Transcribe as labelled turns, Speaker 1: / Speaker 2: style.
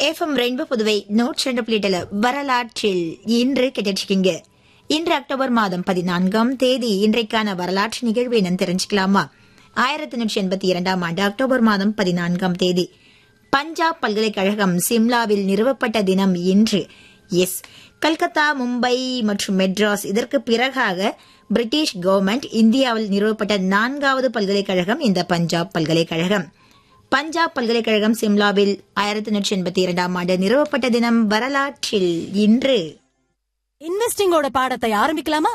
Speaker 1: FM rainbow Puduvai நூற்றி ரெண்டு புள்ளிட்டுல வரலாற்றில் இன்று கேட்டிருக்கீங்க இன்று அக்டோபர் மாதம் பதினான்காம் தேதி இன்றைக்கான வரலாற்று நிகழ்வு என்னன்னு தெரிஞ்சுக்கலாமா ஆயிரத்தி நூற்றி எண்பத்தி இரண்டாம் ஆண்டு அக்டோபர் மாதம் பதினான்காம் தேதி பஞ்சாப் பல்கலைக்கழகம் சிம்லாவில் நிறுவப்பட்ட தினம் இன்று எஸ் கல்கத்தா மும்பை மற்றும் மெட்ராஸ் இதற்கு பிறகாக பிரிட்டிஷ் கவர்மெண்ட் இந்தியாவில் நிறுவப்பட்ட நான்காவது பல்கலைக்கழகம் இந்த பஞ்சாப் பல்கலைக்கழகம் பஞ்சாப் பல்கலைக்கழகம் சிம்லாவில் ஆயிரத்தி நூற்றி எண்பத்தி இரண்டாம் ஆண்டு நிறுவப்பட்ட தினம் வரலாற்றில் இன்று
Speaker 2: இன்வெஸ்டிங்கோட பாடத்தை ஆரம்பிக்கலாமா